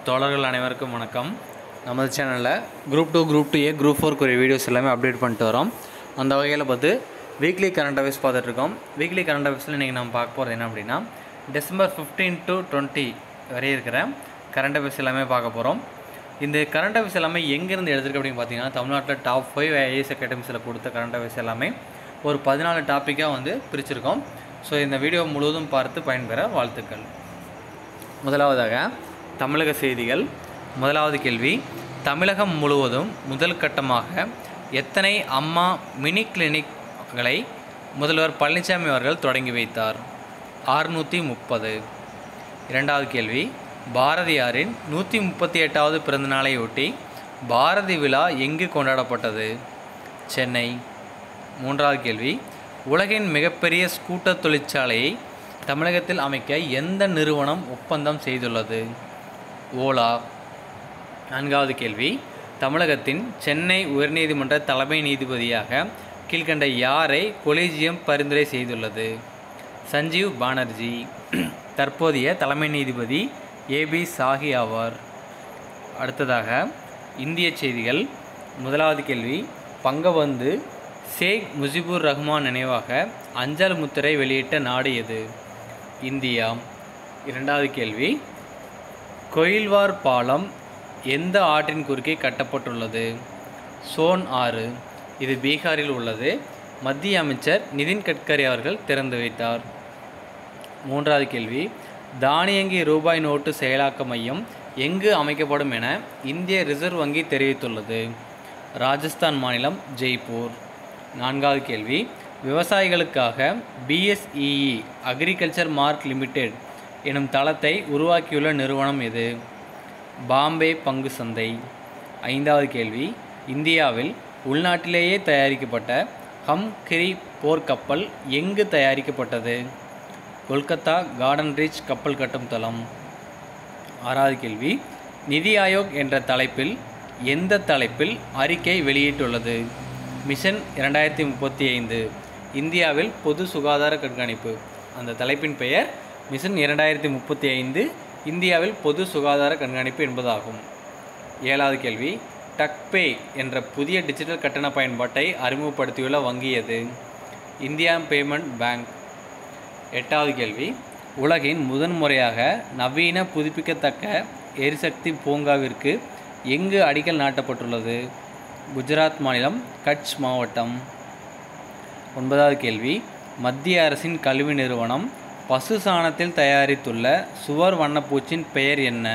தோழர்கள் அனைவருக்கும் வணக்கம் நமது சேனலில் group two group two A group ஃபோர்க்குரிய வீடியோஸ் எல்லாமே அப்டேட் பண்ணிட்டு வரோம் அந்த வகையில் பார்த்து வீக்லி கரண்ட் அஃபேர்ஸ் பார்த்துட்ருக்கோம் வீக்லி கரண்ட் அஃபேர்ஸில் இன்றைக்கி நம்ம பார்க்க போகிறது என்ன அப்படின்னா டிசம்பர் ஃபிஃப்டீன் டு டுவெண்ட்டி வரை இருக்கிற கரண்ட் அஃபேர்ஸ் எல்லாமே பார்க்க போகிறோம் இந்த கரண்ட் அஃபேர்ஸ் எல்லாமே எங்கேருந்து எடுத்திருக்கு அப்படின்னு பார்த்தீங்கன்னா தமிழ்நாட்டில் டாப் ஃபைவ் ஐஏஎஸ் அகாடமிஸில் கொடுத்த கரண்ட் அஃபேர்ஸ் எல்லாமே ஒரு பதினாலு டாப்பிக்காக வந்து பிரிச்சிருக்கோம் ஸோ இந்த வீடியோ முழுவதும் பார்த்து பயன்பெற வாழ்த்துக்கள் முதலாவதாக தமிழக செய்திகள் முதலாவது கேள்வி தமிழகம் முழுவதும் முதல் கட்டமாக எத்தனை அம்மா மினி கிளினிக்களை முதல்வர் பழனிசாமி அவர்கள் தொடங்கி வைத்தார் ஆறுநூற்றி முப்பது இரண்டாவது கேள்வி பாரதியாரின் நூற்றி முப்பத்தி எட்டாவது பிறந்தநாளையொட்டி பாரதி விழா எங்கு கொண்டாடப்பட்டது சென்னை மூன்றாவது கேள்வி உலகின் மிகப்பெரிய ஸ்கூட்டர் தொழிற்சாலையை தமிழகத்தில் அமைக்க எந்த நிறுவனம் ஒப்பந்தம் செய்துள்ளது ஓலா நான்காவது கேள்வி தமிழகத்தின் சென்னை உயர்நீதிமன்ற தலைமை நீதிபதியாக கீழ்கண்ட யாரை கொலீஜியம் பரிந்துரை செய்துள்ளது சஞ்சீவ் பானர்ஜி தற்போதைய தலைமை நீதிபதி ஏபி சாஹி ஆவார் அடுத்ததாக இந்திய செய்திகள் முதலாவது கேள்வி பங்கவந்து ஷேக் முஜிபுர் ரஹ்மான் நினைவாக அஞ்சல் முத்திரை வெளியிட்ட நாடு எது இந்தியா இரண்டாவது கேள்வி கொயில்வார் பாலம் எந்த ஆற்றின் குறுக்கே கட்டப்பட்டுள்ளது சோன் ஆறு இது பீகாரில் உள்ளது மத்திய அமைச்சர் நிதின் கட்கரி அவர்கள் திறந்து வைத்தார் மூன்றாவது கேள்வி தானியங்கி ரூபாய் நோட்டு செயலாக்க மையம் எங்கு அமைக்கப்படும் என இந்திய ரிசர்வ் வங்கி தெரிவித்துள்ளது ராஜஸ்தான் மாநிலம் ஜெய்ப்பூர் நான்காவது கேள்வி விவசாயிகளுக்காக பிஎஸ்இஇ அக்ரிகல்ச்சர் மார்க் லிமிடெட் எனும் தளத்தை உருவாக்கியுள்ள நிறுவனம் எது பாம்பே பங்கு சந்தை ஐந்தாவது கேள்வி இந்தியாவில் உள்நாட்டிலேயே தயாரிக்கப்பட்ட ஹம் கிரி போர்க்கப்பல் எங்கு தயாரிக்கப்பட்டது கொல்கத்தா கார்டன் ரீச் கப்பல் கட்டும் தளம் ஆறாவது கேள்வி நிதி ஆயோக் என்ற தலைப்பில் எந்த தலைப்பில் அறிக்கை வெளியிட்டுள்ளது மிஷன் இரண்டாயிரத்தி முப்பத்தி ஐந்து இந்தியாவில் பொது சுகாதார கண்காணிப்பு அந்த தலைப்பின் பெயர் மிஷன் இரண்டாயிரத்தி முப்பத்தி ஐந்து இந்தியாவில் பொது சுகாதார கண்காணிப்பு என்பதாகும் ஏழாவது கேள்வி டக்பே என்ற புதிய டிஜிட்டல் கட்டண பயன்பாட்டை அறிமுகப்படுத்தியுள்ள வங்கி எது இந்தியா பேமெண்ட் பேங்க் எட்டாவது கேள்வி உலகின் முதன்முறையாக நவீன புதுப்பிக்கத்தக்க எரிசக்தி பூங்காவிற்கு எங்கு அடிக்கல் நாட்டப்பட்டுள்ளது குஜராத் மாநிலம் கட்ச் மாவட்டம் ஒன்பதாவது கேள்வி மத்திய அரசின் கல்வி நிறுவனம் பசு சாணத்தில் தயாரித்துள்ள சுவர் வண்ணப்பூச்சின் பெயர் என்ன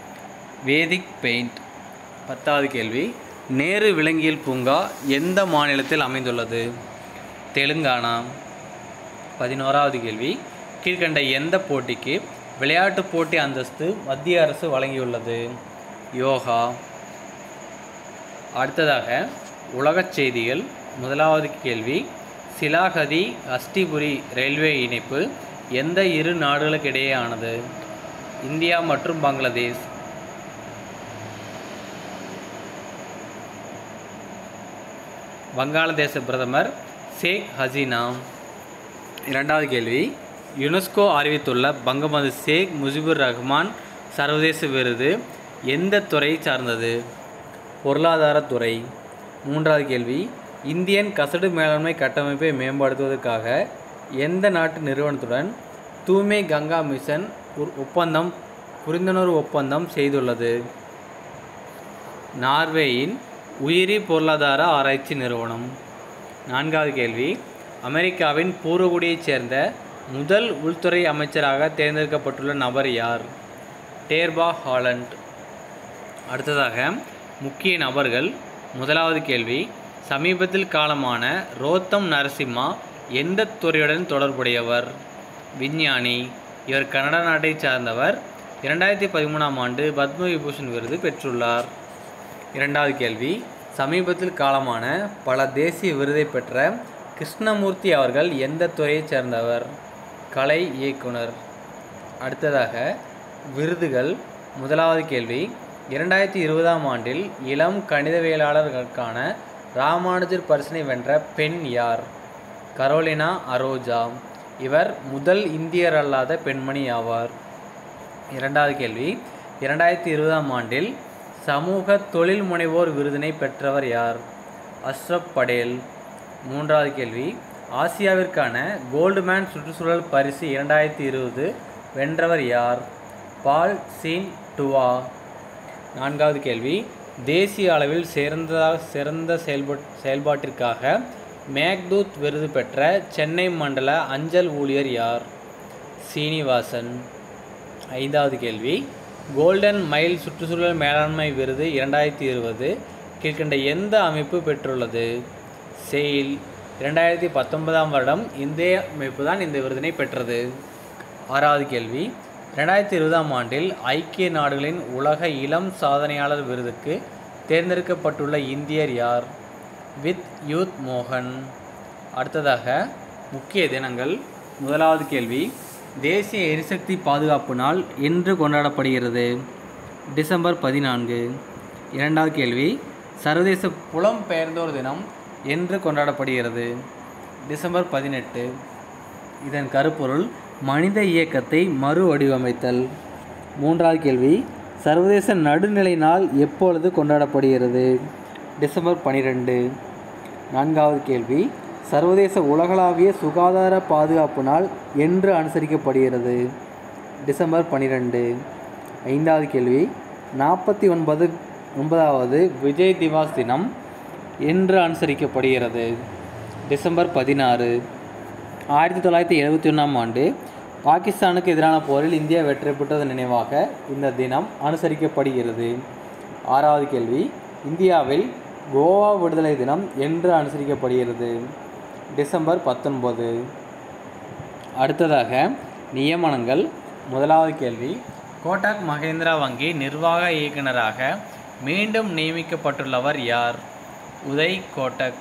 வேதிக் பெயிண்ட் பத்தாவது கேள்வி நேரு விலங்கியல் பூங்கா எந்த மாநிலத்தில் அமைந்துள்ளது தெலுங்கானா பதினோராவது கேள்வி கீழ்கண்ட எந்த போட்டிக்கு விளையாட்டுப் போட்டி அந்தஸ்து மத்திய அரசு வழங்கியுள்ளது யோகா அடுத்ததாக உலகச் செய்திகள் முதலாவது கேள்வி சிலாகதி அஸ்டிபுரி ரயில்வே இணைப்பு எந்த இரு நாடுகளுக்கிடையேயானது இந்தியா மற்றும் பங்களாதேஷ் வங்காளதேச பிரதமர் ஷேக் ஹசீனா இரண்டாவது கேள்வி யுனெஸ்கோ அறிவித்துள்ள பங்கபந்து ஷேக் முஜிபுர் ரஹ்மான் சர்வதேச விருது எந்த துறையை சார்ந்தது பொருளாதாரத்துறை மூன்றாவது கேள்வி இந்தியன் கசடு மேலாண்மை கட்டமைப்பை மேம்படுத்துவதற்காக எந்த நாட்டு நிறுவனத்துடன் தூய்மை கங்கா மிஷன் ஒரு ஒப்பந்தம் புரிந்துணர்வு ஒப்பந்தம் செய்துள்ளது நார்வேயின் உயிரி பொருளாதார ஆராய்ச்சி நிறுவனம் நான்காவது கேள்வி அமெரிக்காவின் பூர்வகுடியைச் சேர்ந்த முதல் உள்துறை அமைச்சராக தேர்ந்தெடுக்கப்பட்டுள்ள நபர் யார் டேர்பா ஹாலண்ட் அடுத்ததாக முக்கிய நபர்கள் முதலாவது கேள்வி சமீபத்தில் காலமான ரோத்தம் நரசிம்மா எந்த துறையுடன் தொடர்புடையவர் விஞ்ஞானி இவர் கனடா நாட்டைச் சார்ந்தவர் இரண்டாயிரத்தி பதிமூணாம் ஆண்டு பத்ம விபூஷன் விருது பெற்றுள்ளார் இரண்டாவது கேள்வி சமீபத்தில் காலமான பல தேசிய விருதை பெற்ற கிருஷ்ணமூர்த்தி அவர்கள் எந்த துறையைச் சேர்ந்தவர் கலை இயக்குனர் அடுத்ததாக விருதுகள் முதலாவது கேள்வி இரண்டாயிரத்தி இருபதாம் ஆண்டில் இளம் கணிதவியலாளர்களுக்கான ராமானுஜர் பரிசினை வென்ற பெண் யார் கரோலினா அரோஜா இவர் முதல் இந்தியர் அல்லாத பெண்மணி ஆவார் இரண்டாவது கேள்வி இரண்டாயிரத்தி இருபதாம் ஆண்டில் சமூக தொழில் முனைவோர் விருதினை பெற்றவர் யார் அஷ்ரப் படேல் மூன்றாவது கேள்வி ஆசியாவிற்கான கோல்டுமேன் சுற்றுச்சூழல் பரிசு இரண்டாயிரத்தி இருபது வென்றவர் யார் பால் சீன் டுவா நான்காவது கேள்வி தேசிய அளவில் சிறந்ததாக சிறந்த செயல்பட் செயல்பாட்டிற்காக மேக்தூத் விருது பெற்ற சென்னை மண்டல அஞ்சல் ஊழியர் யார் சீனிவாசன் ஐந்தாவது கேள்வி கோல்டன் மைல் சுற்றுச்சூழல் மேலாண்மை விருது இரண்டாயிரத்தி இருபது கீழ்கண்ட எந்த அமைப்பு பெற்றுள்ளது செயில் இரண்டாயிரத்தி பத்தொன்பதாம் வருடம் இந்திய அமைப்பு தான் இந்த விருதினை பெற்றது ஆறாவது கேள்வி ரெண்டாயிரத்தி இருபதாம் ஆண்டில் ஐக்கிய நாடுகளின் உலக இளம் சாதனையாளர் விருதுக்கு தேர்ந்தெடுக்கப்பட்டுள்ள இந்தியர் யார் வித் யூத் மோகன் அடுத்ததாக முக்கிய தினங்கள் முதலாவது கேள்வி தேசிய எரிசக்தி பாதுகாப்பு நாள் என்று கொண்டாடப்படுகிறது டிசம்பர் பதினான்கு இரண்டாவது கேள்வி சர்வதேச புலம்பெயர்ந்தோர் தினம் என்று கொண்டாடப்படுகிறது டிசம்பர் பதினெட்டு இதன் கருப்பொருள் மனித இயக்கத்தை மறு வடிவமைத்தல் மூன்றாவது கேள்வி சர்வதேச நடுநிலை நாள் எப்பொழுது கொண்டாடப்படுகிறது டிசம்பர் பனிரெண்டு நான்காவது கேள்வி சர்வதேச உலகளாவிய சுகாதார பாதுகாப்பு நாள் என்று அனுசரிக்கப்படுகிறது டிசம்பர் பனிரெண்டு ஐந்தாவது கேள்வி நாற்பத்தி ஒன்பது ஒன்பதாவது விஜய் திவாஸ் தினம் என்று அனுசரிக்கப்படுகிறது டிசம்பர் பதினாறு ஆயிரத்தி தொள்ளாயிரத்தி எழுபத்தி ஒன்றாம் ஆண்டு பாகிஸ்தானுக்கு எதிரான போரில் இந்தியா வெற்றி பெற்றது நினைவாக இந்த தினம் அனுசரிக்கப்படுகிறது ஆறாவது கேள்வி இந்தியாவில் கோவா விடுதலை தினம் என்று அனுசரிக்கப்படுகிறது டிசம்பர் பத்தொன்பது அடுத்ததாக நியமனங்கள் முதலாவது கேள்வி கோட்டாக் மகேந்திரா வங்கி நிர்வாக இயக்குனராக மீண்டும் நியமிக்கப்பட்டுள்ளவர் யார் உதய் கோட்டக்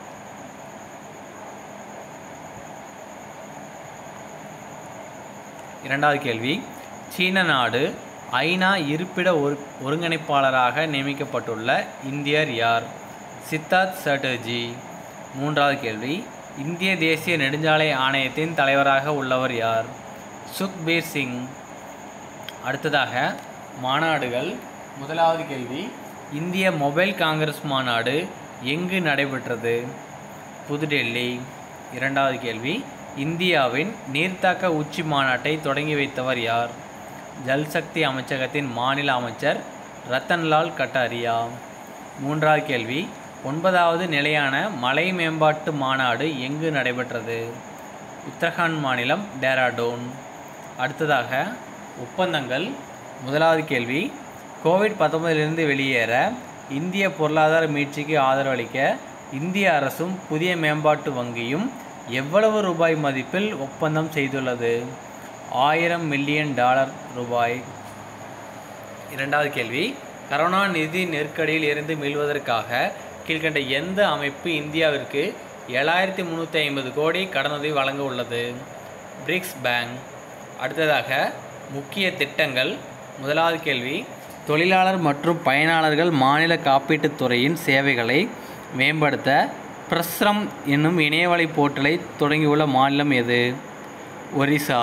இரண்டாவது கேள்வி சீன நாடு ஐநா இருப்பிட ஒரு ஒருங்கிணைப்பாளராக நியமிக்கப்பட்டுள்ள இந்தியர் யார் சித்தார்த் சட்டர்ஜி மூன்றாவது கேள்வி இந்திய தேசிய நெடுஞ்சாலை ஆணையத்தின் தலைவராக உள்ளவர் யார் சுக்பீர் சிங் அடுத்ததாக மாநாடுகள் முதலாவது கேள்வி இந்திய மொபைல் காங்கிரஸ் மாநாடு எங்கு நடைபெற்றது புதுடெல்லி இரண்டாவது கேள்வி இந்தியாவின் நீர்த்தாக்க உச்சி மாநாட்டை தொடங்கி வைத்தவர் யார் ஜல்சக்தி அமைச்சகத்தின் மாநில அமைச்சர் ரத்தன்லால் கட்டாரியா மூன்றாவது கேள்வி ஒன்பதாவது நிலையான மலை மேம்பாட்டு மாநாடு எங்கு நடைபெற்றது உத்தரகாண்ட் மாநிலம் டேராடூன் அடுத்ததாக ஒப்பந்தங்கள் முதலாவது கேள்வி கோவிட் பத்தொன்பதிலிருந்து வெளியேற இந்திய பொருளாதார மீட்சிக்கு ஆதரவளிக்க இந்திய அரசும் புதிய மேம்பாட்டு வங்கியும் எவ்வளவு ரூபாய் மதிப்பில் ஒப்பந்தம் செய்துள்ளது ஆயிரம் மில்லியன் டாலர் ரூபாய் இரண்டாவது கேள்வி கரோனா நிதி நெருக்கடியில் இருந்து மீள்வதற்காக கீழ்கண்ட எந்த அமைப்பு இந்தியாவிற்கு ஏழாயிரத்தி முந்நூற்றி ஐம்பது கோடி கடனுதவி வழங்க உள்ளது பிரிக்ஸ் பேங்க் அடுத்ததாக முக்கிய திட்டங்கள் முதலாவது கேள்வி தொழிலாளர் மற்றும் பயனாளர்கள் மாநில காப்பீட்டுத் துறையின் சேவைகளை மேம்படுத்த பிரஸ்ரம் என்னும் இணையவழி போர்ட்டலை தொடங்கியுள்ள மாநிலம் எது ஒரிசா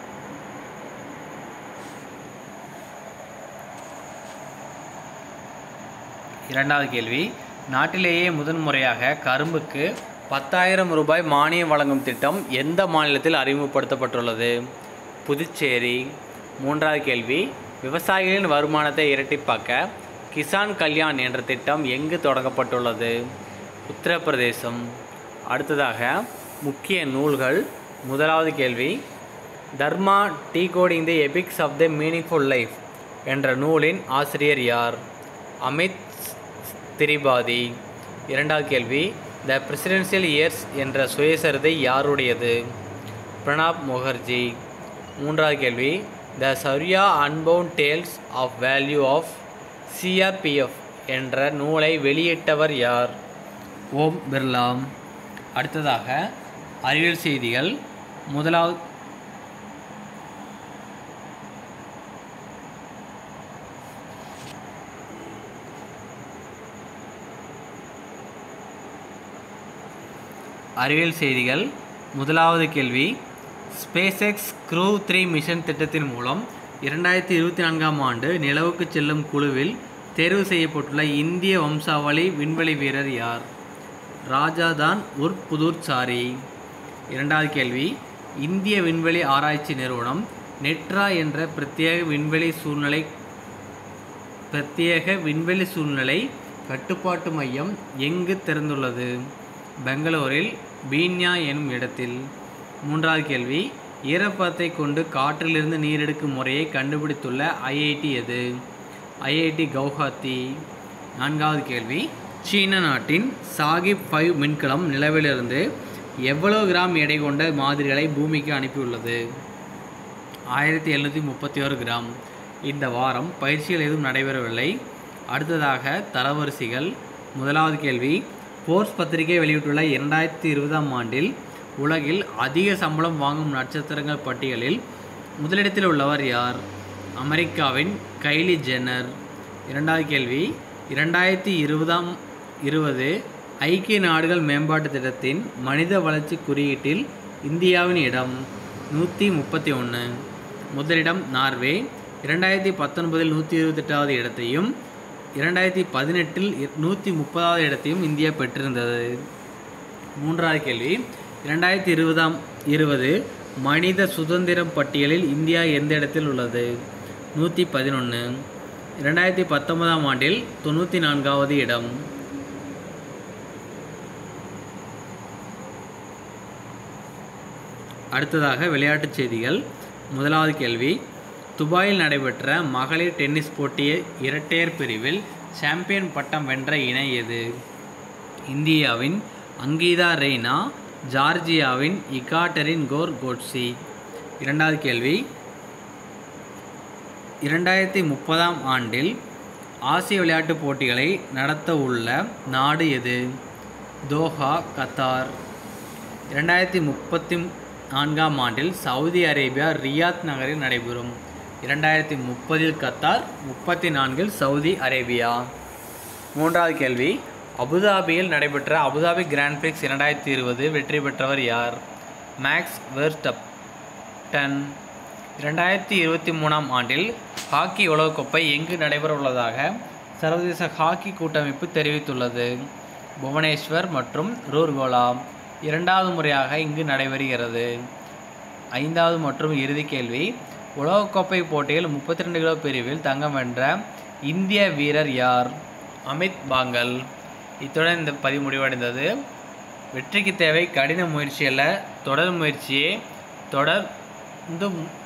இரண்டாவது கேள்வி நாட்டிலேயே முதன்முறையாக கரும்புக்கு பத்தாயிரம் ரூபாய் மானியம் வழங்கும் திட்டம் எந்த மாநிலத்தில் அறிமுகப்படுத்தப்பட்டுள்ளது புதுச்சேரி மூன்றாவது கேள்வி விவசாயிகளின் வருமானத்தை இரட்டிப்பாக்க கிசான் கல்யாண் என்ற திட்டம் எங்கு தொடங்கப்பட்டுள்ளது உத்தரப்பிரதேசம் அடுத்ததாக முக்கிய நூல்கள் முதலாவது கேள்வி Dharma decoding the epics of the meaningful life என்ற நூலின் ஆசிரியர் யார் அமித் திரிபாதி இரண்டாவது கேள்வி த பிரசிடென்சியல் இயர்ஸ் என்ற சுயசரிதை யாருடையது பிரணாப் முகர்ஜி மூன்றாவது கேள்வி the Shaurya unbound tales of value of CRPF என்ற நூலை வெளியிட்டவர் யார் ஓம் பிர்லா அடுத்ததாக அறிவியல் செய்திகள் முதலாவது அறிவியல் செய்திகள் முதலாவது கேள்வி SpaceX crew three mission திட்டத்தின் மூலம் இரண்டாயிரத்தி இருபத்தி நான்காம் ஆண்டு நிலவுக்கு செல்லும் குழுவில் தேர்வு செய்யப்பட்டுள்ள இந்திய வம்சாவளி விண்வெளி வீரர் யார் ராஜாதான் உர் புதூர் சாரி இரண்டாவது கேள்வி இந்திய விண்வெளி ஆராய்ச்சி நிறுவனம் நெட்ரா என்ற பிரத்யேக விண்வெளி சூழ்நிலை பிரத்யேக விண்வெளி சூழ்நிலை கட்டுப்பாட்டு மையம் எங்கு திறந்துள்ளது பெங்களூரில் பீன்யா எனும் இடத்தில் மூன்றாவது கேள்வி ஈரப்பதத்தை கொண்டு காற்றிலிருந்து நீரெடுக்கும் முறையை கண்டுபிடித்துள்ள ஐஐடி எது ஐஐடி கவுஹாத்தி நான்காவது கேள்வி சீன நாட்டின் சாகிப் ஃபைவ் மின்கலம் நிலவிலிருந்து எவ்வளவு கிராம் எடை கொண்ட மாதிரிகளை பூமிக்கு அனுப்பியுள்ளது ஆயிரத்தி எழுநூற்றி முப்பத்தி ஒரு கிராம் இந்த வாரம் பயிற்சிகள் எதுவும் நடைபெறவில்லை அடுத்ததாக தரவரிசைகள் முதலாவது கேள்வி போர்ஸ் பத்திரிகை வெளியிட்டுள்ள இரண்டாயிரத்தி இருபதாம் ஆண்டில் உலகில் அதிக சம்பளம் வாங்கும் நட்சத்திரங்கள் பட்டியலில் முதலிடத்தில் உள்ளவர் யார் அமெரிக்காவின் கைலி ஜென்னர் இரண்டாவது கேள்வி இரண்டாயிரத்தி இருபதாம் இருபது ஐக்கிய நாடுகள் மேம்பாட்டு திட்டத்தின் மனித வளர்ச்சி குறியீட்டில் இந்தியாவின் இடம் நூற்றி முப்பத்தி ஒன்று முதலிடம் நார்வே இரண்டாயிரத்தி பத்தொன்பதில் நூற்றி இருபத்தெட்டாவது இடத்தையும் இரண்டாயிரத்தி பதினெட்டில் நூற்றி முப்பதாவது இடத்தையும் இந்தியா பெற்றிருந்தது மூன்றாவது கேள்வி இரண்டாயிரத்தி இருபதாம் இருபது மனித சுதந்திரம் பட்டியலில் இந்தியா எந்த இடத்தில் உள்ளது நூற்றி பதினொன்று இரண்டாயிரத்தி பத்தொன்பதாம் ஆண்டில் தொண்ணூற்றி நான்காவது இடம் அடுத்ததாக விளையாட்டுச் செய்திகள் முதலாவது கேள்வி துபாயில் நடைபெற்ற மகளிர் டென்னிஸ் போட்டிய இரட்டையர் பிரிவில் சாம்பியன் பட்டம் வென்ற இணை எது இந்தியாவின் அங்கீதா ரெய்னா ஜார்ஜியாவின் இகாட்டரின் கோர் கோட்ஸி இரண்டாவது கேள்வி இரண்டாயிரத்தி முப்பதாம் ஆண்டில் ஆசிய விளையாட்டுப் போட்டிகளை நடத்த உள்ள நாடு எது தோஹா கத்தார் இரண்டாயிரத்தி முப்பத்தி நான்காம் ஆண்டில் சவுதி அரேபியா ரியாத் நகரில் நடைபெறும் இரண்டாயிரத்தி முப்பதில் கத்தார் முப்பத்தி நான்கில் சவுதி அரேபியா மூன்றாவது கேள்வி அபுதாபியில் நடைபெற்ற அபுதாபி கிராண்ட் பிரிக்ஸ் இரண்டாயிரத்தி இருபது வெற்றி பெற்றவர் யார் மேக்ஸ் வெர்ஸ்டப்டன் இரண்டாயிரத்தி இருபத்தி மூணாம் ஆண்டில் ஹாக்கி உலகக்கோப்பை எங்கு நடைபெற உள்ளதாக சர்வதேச ஹாக்கி கூட்டமைப்பு தெரிவித்துள்ளது புவனேஸ்வர் மற்றும் ரூர்கோலா இரண்டாவது முறையாக இங்கு நடைபெறுகிறது ஐந்தாவது மற்றும் இறுதி கேள்வி உலகக்கோப்பை போட்டியில் முப்பத்தி ரெண்டு கிலோ பிரிவில் தங்கம் வென்ற இந்திய வீரர் யார் அமித் பாங்கல் இத்துடன் இந்த பதிவு முடிவடைந்தது வெற்றிக்கு தேவை கடின முயற்சி அல்ல தொடர் முயற்சியே தொடர்ந்து